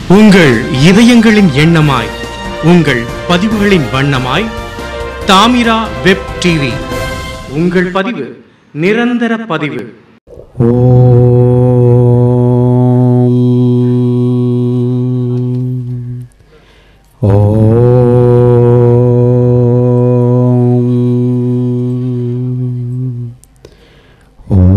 உங்கள் இதயங்களின் எண்ணமாய் உங்கள் பதிவுகளின் வண்ணமாய் தாமிரா வெப் டிவி உங்கள் பதிவு நிரந்தர பதிவு ஓம் ஓம்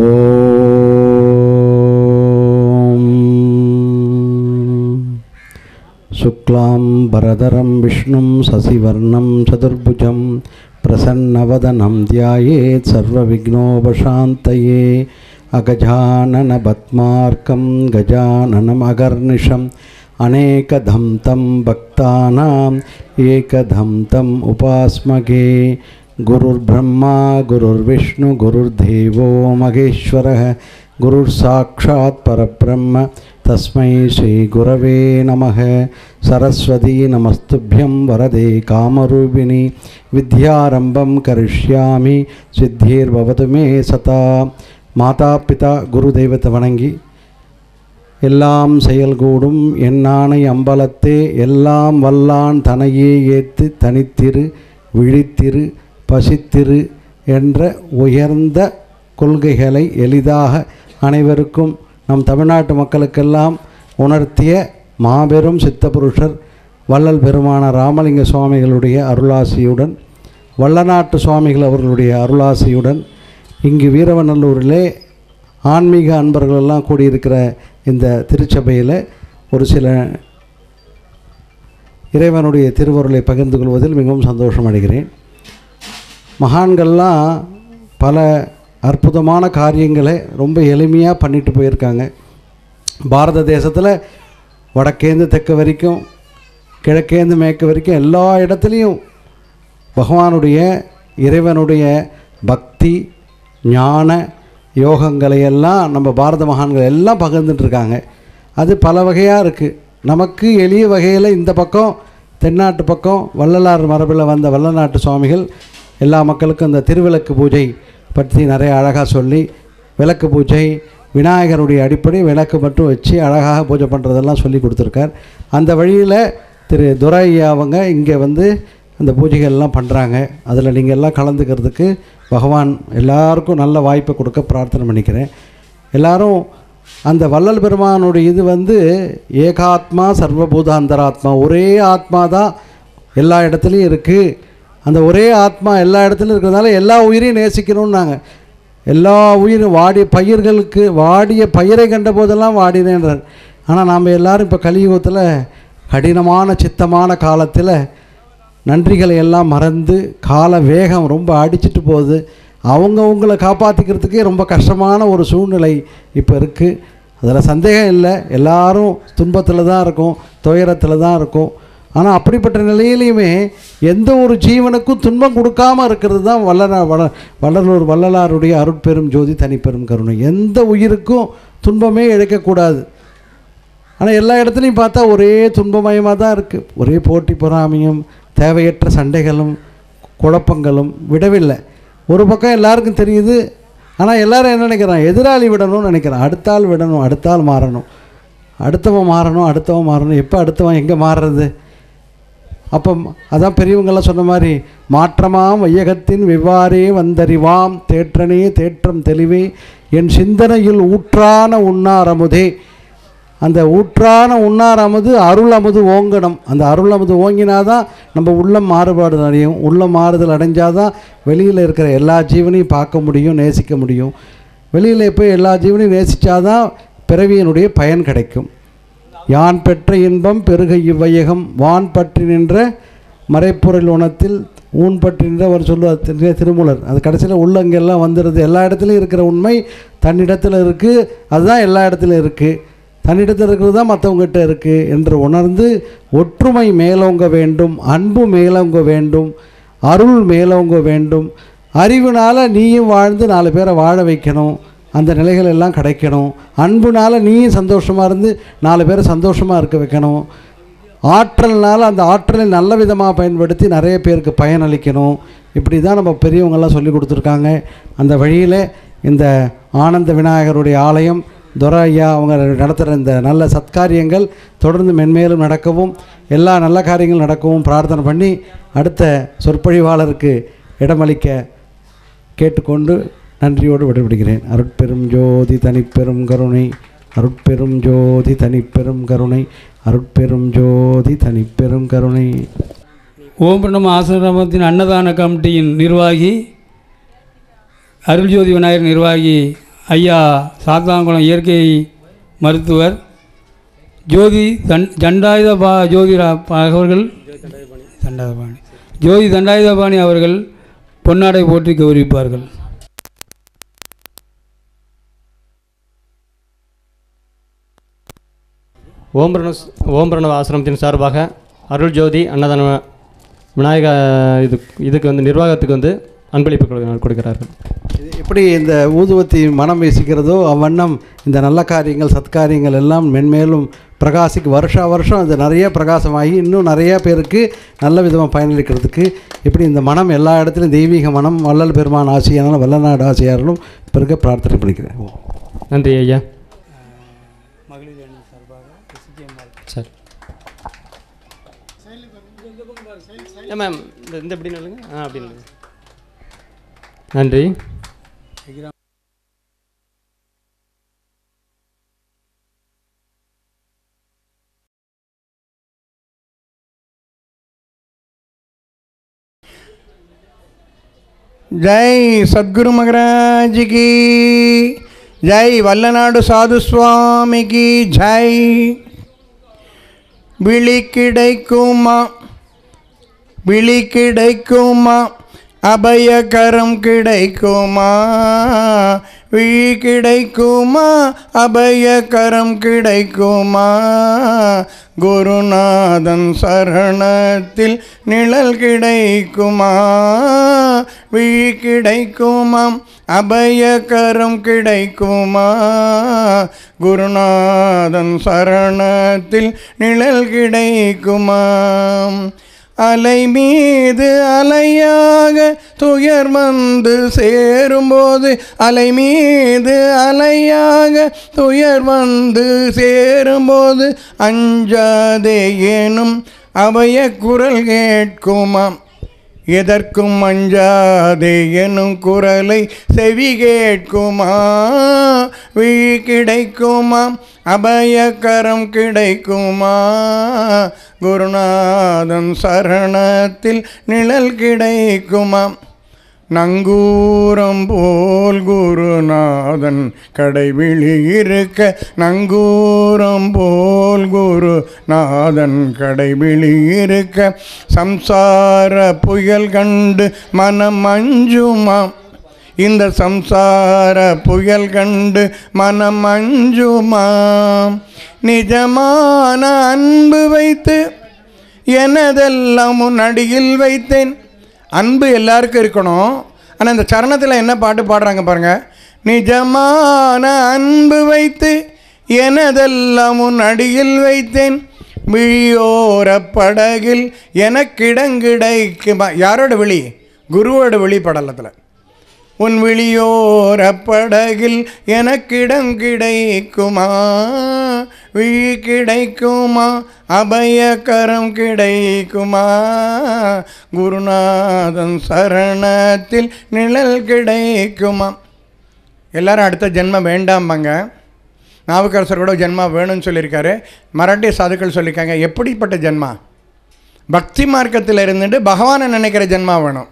ஓம் शुक्लां वरदरं विष्णुं शशिवर्णं चतुर्भुजं प्रसन्नवदनं ध्यायेत् सर्वविघ्नोपशान्तये अगजाननपद्मार्कं गजाननमगर्निशम् अनेकधं तं भक्तानाम् एकदं तम् उपास्मगे गुरुर्ब्रह्मा गुरुर्विष्णु गुरुर्देवो महेश्वरः गुरुर्साक्षात् परब्रह्म तस्मै श्रीगुरवे नमः सरस्वती नमस्तुभ्यं वरदे कामरूपिणि विद्यारम्भं करिष्यामि सिद्धिर्भवतु मे सता மாதாபிதா குரு தெய்வத்தை வணங்கி எல்லாம் செயல்கூடும் என்னானை அம்பலத்தே எல்லாம் வல்லான் தனையே ஏத்து தனித்திரு விழித்திரு பசித்திரு என்ற உயர்ந்த கொள்கைகளை எளிதாக அனைவருக்கும் நம் தமிழ்நாட்டு மக்களுக்கெல்லாம் உணர்த்திய மாபெரும் சித்தபுருஷர் வள்ளல் பெருமான ராமலிங்க சுவாமிகளுடைய அருளாசியுடன் வள்ளநாட்டு சுவாமிகள் அவர்களுடைய அருளாசியுடன் இங்கு வீரவநல்லூரிலே ஆன்மீக அன்பர்கள் எல்லாம் கூடியிருக்கிற இந்த திருச்சபையில் ஒரு சில இறைவனுடைய திருவருளை பகிர்ந்து கொள்வதில் மிகவும் சந்தோஷம் அடைகிறேன் மகான்கள்லாம் பல அற்புதமான காரியங்களை ரொம்ப எளிமையாக பண்ணிட்டு போயிருக்காங்க பாரத தேசத்தில் வடக்கேந்து தெற்கு வரைக்கும் கிழக்கேந்து மேற்கு வரைக்கும் எல்லா இடத்துலையும் பகவானுடைய இறைவனுடைய பக்தி ஞான யோகங்களை எல்லாம் நம்ம பாரத மகான்கள் எல்லாம் பகிர்ந்துட்டு இருக்காங்க அது பல வகையாக இருக்குது நமக்கு எளிய வகையில் இந்த பக்கம் தென்னாட்டு பக்கம் வள்ளலார் மரபில் வந்த வள்ளநாட்டு சுவாமிகள் எல்லா மக்களுக்கும் இந்த திருவிளக்கு பூஜை பற்றி நிறைய அழகாக சொல்லி விளக்கு பூஜை விநாயகருடைய அடிப்படை விளக்கு மட்டும் வச்சு அழகாக பூஜை பண்ணுறதெல்லாம் சொல்லி கொடுத்துருக்கார் அந்த வழியில் திரு துரை ஐயா அவங்க இங்கே வந்து அந்த பூஜைகள்லாம் பண்ணுறாங்க அதில் நீங்கள் எல்லாம் கலந்துக்கிறதுக்கு பகவான் எல்லாருக்கும் நல்ல வாய்ப்பை கொடுக்க பிரார்த்தனை பண்ணிக்கிறேன் எல்லாரும் அந்த வள்ளல் பெருமானுடைய இது வந்து ஏகாத்மா சர்வபூத அந்தராத்மா ஒரே ஆத்மா தான் எல்லா இடத்துலையும் இருக்குது அந்த ஒரே ஆத்மா எல்லா இடத்துலையும் இருக்கிறதுனால எல்லா உயிரையும் நேசிக்கணும்னாங்க எல்லா உயிரும் வாடிய பயிர்களுக்கு வாடிய பயிரை கண்ட போதெல்லாம் வாடினேன்றார் ஆனால் நாம் எல்லாரும் இப்போ கலியுகத்தில் கடினமான சித்தமான காலத்தில் நன்றிகளை எல்லாம் மறந்து கால வேகம் ரொம்ப அடிச்சிட்டு போகுது அவங்கவுங்களை காப்பாற்றிக்கிறதுக்கே ரொம்ப கஷ்டமான ஒரு சூழ்நிலை இப்போ இருக்குது அதில் சந்தேகம் இல்லை எல்லாரும் துன்பத்தில் தான் இருக்கும் துயரத்தில் தான் இருக்கும் ஆனால் அப்படிப்பட்ட நிலையிலையுமே எந்த ஒரு ஜீவனுக்கும் துன்பம் கொடுக்காம இருக்கிறது தான் வல்லரா வள வள்ளலூர் வள்ளலாருடைய அருட்பெரும் ஜோதி தனிப்பெரும் கருணை எந்த உயிருக்கும் துன்பமே இழைக்கக்கூடாது ஆனால் எல்லா இடத்துலையும் பார்த்தா ஒரே துன்பமயமாக தான் இருக்குது ஒரே போட்டி பொறாமையும் தேவையற்ற சண்டைகளும் குழப்பங்களும் விடவில்லை ஒரு பக்கம் எல்லாருக்கும் தெரியுது ஆனால் எல்லாரும் என்ன நினைக்கிறான் எதிராளி விடணும்னு நினைக்கிறான் அடுத்தாள் விடணும் அடுத்தாள் மாறணும் அடுத்தவன் மாறணும் அடுத்தவன் மாறணும் எப்போ அடுத்தவன் எங்கே மாறுறது அப்போ அதான் பெரியவங்கெல்லாம் சொன்ன மாதிரி மாற்றமாம் வையகத்தின் வெவ்வாறே வந்தறிவாம் தேற்றனே தேற்றம் தெளிவே என் சிந்தனையில் ஊற்றான உண்ணார் அமுதே அந்த ஊற்றான உண்ணார் அமுது அருள் அமுது ஓங்கணும் அந்த அருள் அமுது ஓங்கினாதான் நம்ம உள்ளம் மாறுபாடு அடையும் உள்ளம் மாறுதல் அடைஞ்சாதான் வெளியில் இருக்கிற எல்லா ஜீவனையும் பார்க்க முடியும் நேசிக்க முடியும் வெளியில் போய் எல்லா ஜீவனையும் நேசித்தாதான் பிறவியினுடைய பயன் கிடைக்கும் யான் பெற்ற இன்பம் பெருக இவ்வையகம் வான் பற்றி நின்ற மறைப்பொருள் உணத்தில் ஊன் பற்றி நின்ற அவர் சொல்லுவார் திரு- திருமூலர் அது கடைசியில் உள்ளங்கெல்லாம் வந்துடுது எல்லா இடத்துலையும் இருக்கிற உண்மை தன்னிடத்தில் இருக்குது அதுதான் எல்லா இடத்துலையும் இருக்குது தன்னிடத்தில் இருக்கிறது தான் மற்றவங்ககிட்ட இருக்குது என்று உணர்ந்து ஒற்றுமை மேலோங்க வேண்டும் அன்பு மேலோங்க வேண்டும் அருள் மேலோங்க வேண்டும் அறிவுனால நீயும் வாழ்ந்து நாலு பேரை வாழ வைக்கணும் அந்த நிலைகள் எல்லாம் கிடைக்கணும் அன்புனால நீயும் சந்தோஷமாக இருந்து நாலு பேரை சந்தோஷமாக இருக்க வைக்கணும் ஆற்றல்னால அந்த ஆற்றலை நல்ல விதமாக பயன்படுத்தி நிறைய பேருக்கு பயனளிக்கணும் இப்படி தான் நம்ம பெரியவங்கெல்லாம் சொல்லி கொடுத்துருக்காங்க அந்த வழியில் இந்த ஆனந்த விநாயகருடைய ஆலயம் துரை ஐயா அவங்க நடத்துகிற இந்த நல்ல சத்காரியங்கள் தொடர்ந்து மென்மேலும் நடக்கவும் எல்லா நல்ல காரியங்களும் நடக்கவும் பிரார்த்தனை பண்ணி அடுத்த சொற்பொழிவாளருக்கு இடமளிக்க கேட்டுக்கொண்டு நன்றியோடு விடைபெறுகிறேன் அருட்பெரும் ஜோதி தனிப்பெரும் கருணை அருட்பெரும் ஜோதி தனிப்பெரும் கருணை அருட்பெரும் ஜோதி தனிப்பெரும் கருணை ஓம் பிரணம ஆசிரமத்தின் அன்னதான கமிட்டியின் நிர்வாகி அருள்ஜோதி விநாயகர் நிர்வாகி ஐயா சாத்தாங்குளம் இயற்கை மருத்துவர் ஜோதி தன் தண்டாயுத பா ஜோதிரா பா- அவர்கள் தண்டாயுதபாணி ஜோதி தண்டாயுதபாணி அவர்கள் பொன்னாடை போற்றி கௌரவிப்பார்கள் ஓம் பிரணவ ஓம் பிரணவ ஆசிரமத்தின் சார்பாக அருள் ஜோதி அன்னதான விநாயக இது இதுக்கு வந்து நிர்வாகத்துக்கு வந்து அன்பளிப்பு கொடு- கொடுக்கிறார்கள் இது எப்படி இந்த ஊதுவத்தி மனம் வீசிக்கிறதோ அவ்வண்ணம் இந்த நல்ல காரியங்கள் சத்காரியங்கள் எல்லாம் மென்மேலும் பிரகாசிக்கு வருஷா வருஷம் அது நிறைய பிரகாசமாகி இன்னும் நிறைய பேருக்கு நல்ல விதமாக பயனளிக்கிறதுக்கு இப்படி இந்த மனம் எல்லா இடத்துலையும் தெய்வீக மனம் வள்ளல் பெருமான் ஆசியானாலும் வல்லநாடு ஆசியாரலும் பிறகு பிரார்த்தனை பண்ணிக்கிறேன் நன்றி ஐயா சரி ஏ மேம் இந்த இந்த எப்படி நில்லுங்க ஆ அப்படி நில்லுங்க நன்றி ஜெய் சத்குரு மகராஜிக்கு ஜெய் வல்லநாடு சாது சுவாமிக்கு ஜெய் விழி கிடைக்குமா விழி கிடைக்குமா அபயகரம் கிடைக்குமா விழி கிடைக்குமா அபயகரம் கிடைக்குமா குருநாதன் சரணத்தில் நிழல் கிடைக்குமா விழி கிடைக்குமாம் அபயகரம் கிடைக்குமா குருநாதன் சரணத்தில் நிழல் கிடைக்குமாம் அலை மீது அலையாக துயர் வந்து சேரும்போது அலை மீது அலையாக துயர் வந்து சேரும்போது அஞ்சாதே எனும் அவைய குரல் கேட்குமாம் எதற்கும் அஞ்சாதே எனும் குரலை செவி கேட்குமா விழி கிடைக்குமாம் அபயக்கரம் கிடைக்குமா குருநாதன் சரணத்தில் நிழல் கிடைக்குமாம் நங்கூரம் போல் குருநாதன் கடைவிழி இருக்க நங்கூரம் போல் குருநாதன் கடைவிழி இருக்க சம்சார புயல் கண்டு மனம் அஞ்சுமாம் இந்த சம்சார புயல் கண்டு மனம் அஞ்சுமாம் நிஜமான அன்பு வைத்து எனதெல்லாம் உன் அடியில் வைத்தேன் அன்பு எல்லாருக்கும் இருக்கணும் ஆனால் இந்த சரணத்தில் என்ன பாட்டு பாடுறாங்க பாருங்க நிஜமான அன்பு வைத்து எனதெல்லாம் உன் அடியில் வைத்தேன் விழியோர படகில் எனக்கிடங்கிடைக்குமா யாரோட விழி குருவோட விழி படலத்தில் உன் விழியோர படகில் எனக்கிடம் கிடைக்குமா விழி கிடைக்குமா அபயக்கரம் கிடைக்குமா குருநாதன் சரணத்தில் நிழல் கிடைக்குமா எல்லாரும் அடுத்த ஜென்மம் வேண்டாம்பாங்க நாவுக்கரசர் கூட ஜென்மா வேணும்னு சொல்லியிருக்காரு மராட்டிய சாதுக்கள் சொல்லியிருக்காங்க எப்படிப்பட்ட ஜென்மா பக்தி மார்க்கத்தில் இருந்துட்டு பகவானை நினைக்கிற ஜென்மா வேணும்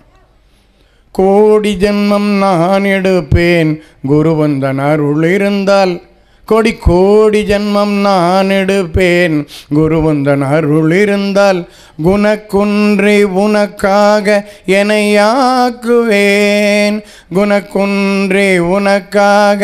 கோடி ஜென்மம் நான் எடுப்பேன் குருவந்தன் அருள் இருந்தால் கோடி கோடி ஜென்மம் நான் எடுப்பேன் குருவந்தன் அருள் இருந்தால் குணக்குன்றி உனக்காக என்னையாக்குவேன் குணக்குன்றி உனக்காக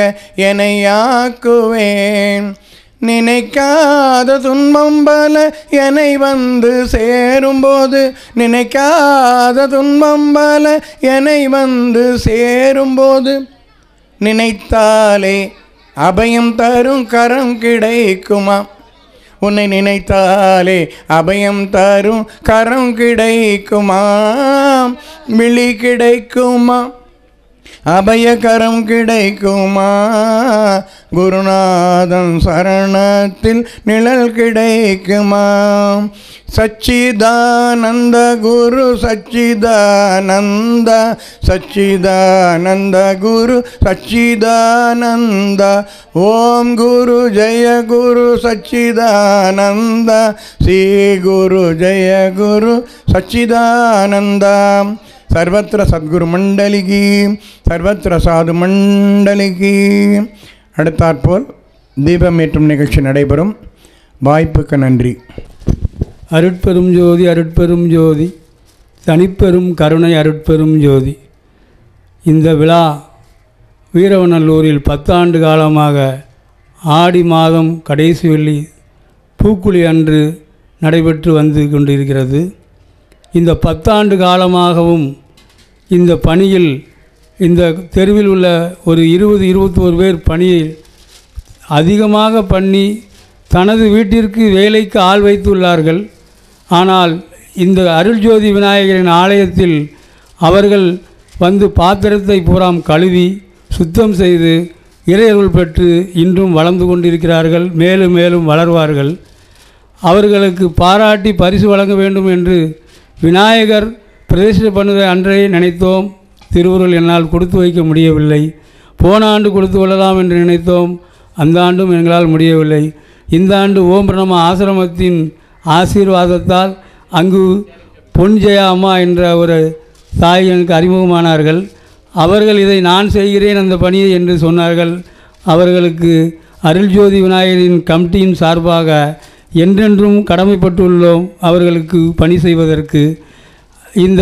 என்னையாக்குவேன் நினைக்காத துன்பம் பல என்னை வந்து சேரும்போது நினைக்காத துன்பம் பல என்னை வந்து சேரும்போது நினைத்தாலே அபயம் தரும் கரம் கிடைக்குமா உன்னை நினைத்தாலே அபயம் தரும் கரம் கிடைக்குமா விழி கிடைக்குமா அபயகரம் கிடைக்குமா குருநாதன் சரணத்தில் நிழல் கிடைக்குமா சச்சிதானந்த குரு சச்சிதானந்த சச்சிதானந்த குரு சச்சிதானந்த ஓம் குரு ஜெய குரு சச்சிதானந்த ஸ்ரீ குரு ஜெய குரு சச்சிதானந்த சர்வத்திர சத்குரு மண்டலிகி சர்வத்திர சாது மண்டலிகி அடுத்தாற்போல் தீபமேற்றும் நிகழ்ச்சி நடைபெறும் வாய்ப்புக்கு நன்றி அருட்பெரும் ஜோதி அருட்பெரும் ஜோதி தனிப்பெரும் கருணை அருட்பெரும் ஜோதி இந்த விழா வீரவநல்லூரில் பத்தாண்டு காலமாக ஆடி மாதம் கடைசி வெள்ளி பூக்குழி அன்று நடைபெற்று வந்து கொண்டிருக்கிறது இந்த பத்தாண்டு காலமாகவும் இந்த பணியில் இந்த தெருவில் உள்ள ஒரு இருபது இருபத்தோரு பேர் பணியில் அதிகமாக பண்ணி தனது வீட்டிற்கு வேலைக்கு ஆள் வைத்துள்ளார்கள் ஆனால் இந்த அருள்ஜோதி விநாயகரின் ஆலயத்தில் அவர்கள் வந்து பாத்திரத்தை பூராம் கழுவி சுத்தம் செய்து இறையருள் பெற்று இன்றும் வளர்ந்து கொண்டிருக்கிறார்கள் மேலும் மேலும் வளர்வார்கள் அவர்களுக்கு பாராட்டி பரிசு வழங்க வேண்டும் என்று விநாயகர் பிரதிஷ்டை பண்ணுவதை அன்றே நினைத்தோம் திருவுருள் என்னால் கொடுத்து வைக்க முடியவில்லை போன ஆண்டு கொடுத்து கொள்ளலாம் என்று நினைத்தோம் அந்த ஆண்டும் எங்களால் முடியவில்லை இந்த ஆண்டு ஓம் பிரணம ஆசிரமத்தின் ஆசீர்வாதத்தால் அங்கு பொன் ஜெயா அம்மா என்ற ஒரு தாய் எனக்கு அறிமுகமானார்கள் அவர்கள் இதை நான் செய்கிறேன் அந்த பணியை என்று சொன்னார்கள் அவர்களுக்கு அருள்ஜோதி விநாயகரின் கமிட்டியின் சார்பாக என்றென்றும் கடமைப்பட்டுள்ளோம் அவர்களுக்கு பணி செய்வதற்கு இந்த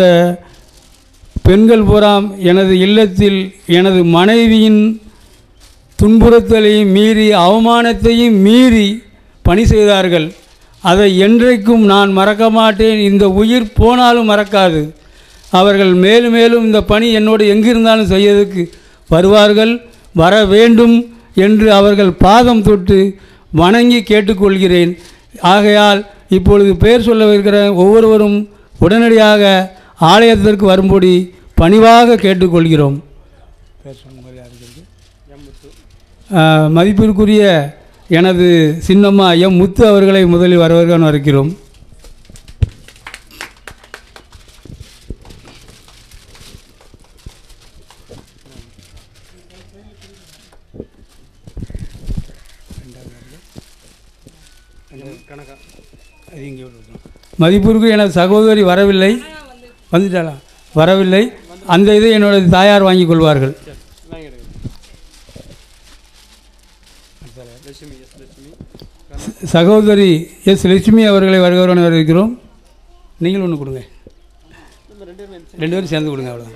பெண்கள் புறாம் எனது இல்லத்தில் எனது மனைவியின் துன்புறுத்தலையும் மீறி அவமானத்தையும் மீறி பணி செய்தார்கள் அதை என்றைக்கும் நான் மறக்க மாட்டேன் இந்த உயிர் போனாலும் மறக்காது அவர்கள் மேலும் மேலும் இந்த பணி என்னோடு எங்கிருந்தாலும் செய்யறதுக்கு வருவார்கள் வர வேண்டும் என்று அவர்கள் பாதம் தொட்டு வணங்கி கேட்டுக்கொள்கிறேன் ஆகையால் இப்பொழுது பெயர் சொல்லவிருக்கிற ஒவ்வொருவரும் உடனடியாக ஆலயத்திற்கு வரும்படி பணிவாக கேட்டுக்கொள்கிறோம் ஆஹ், மதிப்பிற்குரிய எனது சின்னம்மா எம் முத்து அவர்களை முதலில் வரவேற்க வரக்கிறோம் மதிப்பிற்கு எனது சகோதரி வரவில்லை வந்துட்டாளா வரவில்லை அந்த இதை என்னோட தாயார் வாங்கிக் கொள்வார்கள் சகோதரி எஸ் லட்சுமி அவர்களை வருகிறவன் வரவேற்கிறோம் நீங்களும் ஒன்று கொடுங்க ரெண்டு பேரும் சேர்ந்து கொடுங்க அவ்வளோ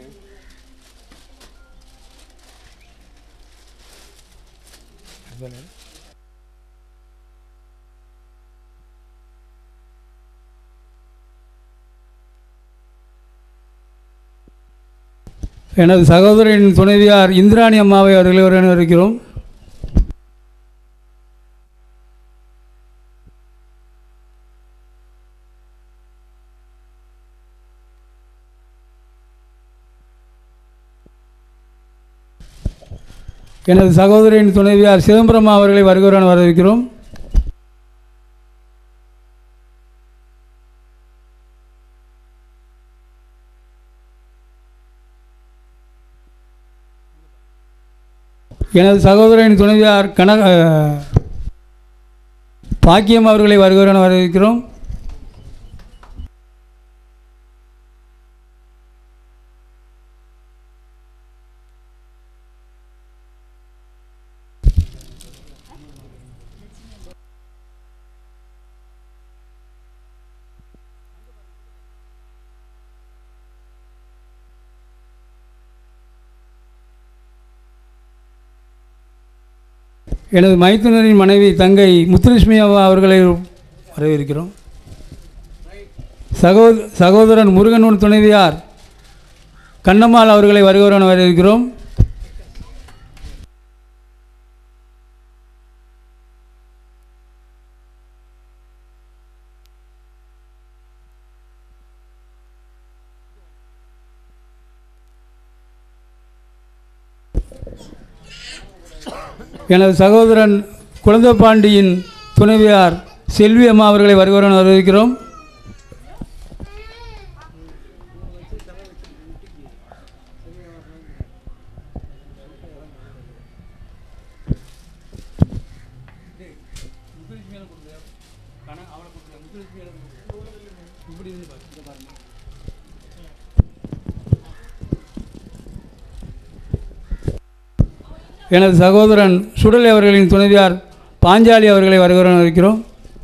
எனது சகோதரின் துணைவியார் இந்திராணி அம்மாவை அவர்களை வரவேற்கிறோம் எனது சகோதரின் துணைவியார் சிதம்பரம் அவர்களை வருகிறவன் வரவேற்கிறோம் எனது சகோதரின் துணைவியார் கன அஹ், பாக்கியம் அவர்களை வருகிறவன் வரவேற்கிறோம் எனது மைத்துனரின் மனைவி தங்கை முத்துலட்சுமி அம்மா அவர்களை வரவேற்கிறோம் சகோ சகோதரன் முருகனூர் துணைவியார் கண்ணம்மாள் அவர்களை வருகிறவன் வரவேற்கிறோம் எனது சகோதரன் குழந்தைப்பாண்டியின் துணைவியார் செல்வி அம்மா அவர்களை வருகிறோம் அறிவிக்கிறோம் எனது சகோதரன் சுடலை அவர்களின் துணைவியார் பாஞ்சாலி அவர்களை வருகிறோம் இருக்கிறோம்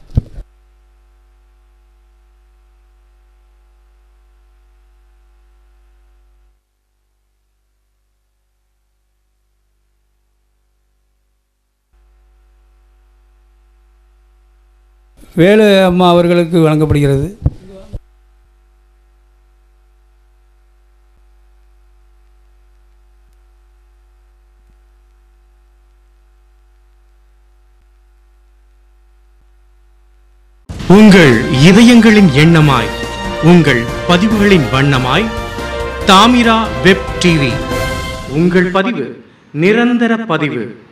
வேலு அம்மா அவர்களுக்கு வழங்கப்படுகிறது உங்கள் இதயங்களின் எண்ணமாய் உங்கள் பதிவுகளின் வண்ணமாய் தாமிரா வெப் டிவி உங்கள் பதிவு நிரந்தர பதிவு